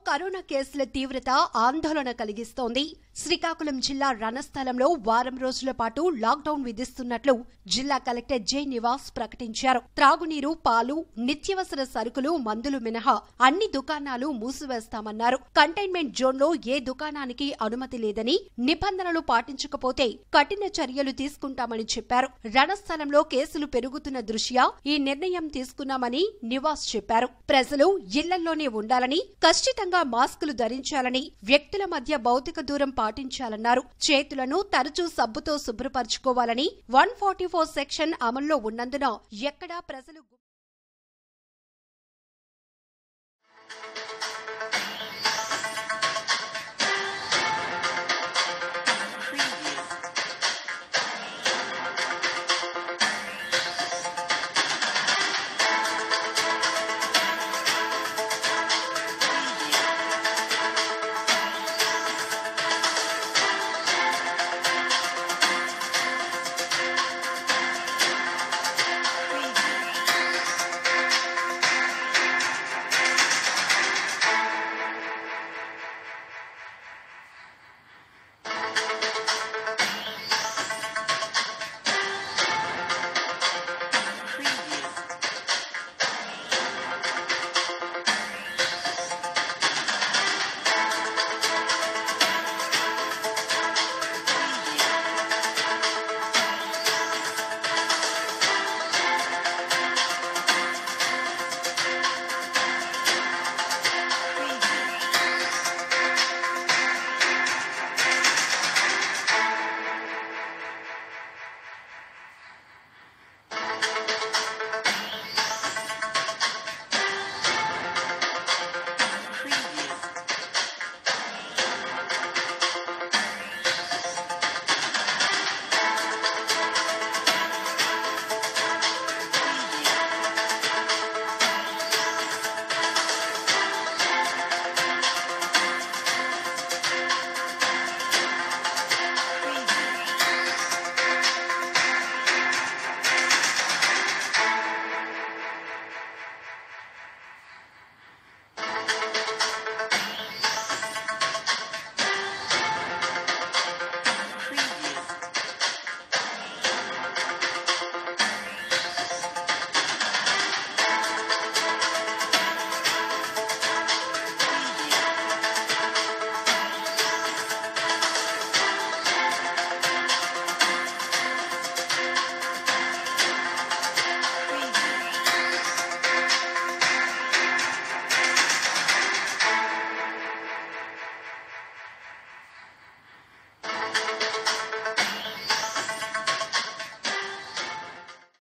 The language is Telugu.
కరోనా కేసుల తీవ్రత ఆందోళన కలిగిస్తోంది శ్రీకాకుళం జిల్లా రణస్థలంలో వారం రోజుల పాటు లాక్డౌన్ విధిస్తున్నట్లు జిల్లా కలెక్టర్ జె నివాస్ ప్రకటించారు త్రాగునీరు పాలు నిత్యవసర సరుకులు మందులు మినహా అన్ని దుకాణాలు మూసివేస్తామన్నారు కంటైన్మెంట్ జోన్లో ఏ దుకాణానికి అనుమతి లేదని నిబంధనలు పాటించకపోతే కఠిన చర్యలు తీసుకుంటామని చెప్పారు రణస్థలంలో కేసులు పెరుగుతున్న దృష్ట్యా ఈ నిర్ణయం తీసుకున్నామని నివాస్ చెప్పారు ప్రజలు ఇళ్లలోనే ఉండాలని ఖచ్చితంగా మాస్కులు ధరించాలని వ్యక్తుల మధ్య భౌతిక దూరం పాటించాలన్నారు చేతులను తరచూ సబ్బుతో శుభ్రపరచుకోవాలని వన్ ఫార్టీ ఫోర్ సెక్షన్ అమల్లో ఉన్నందున ఎక్కడా ప్రజలు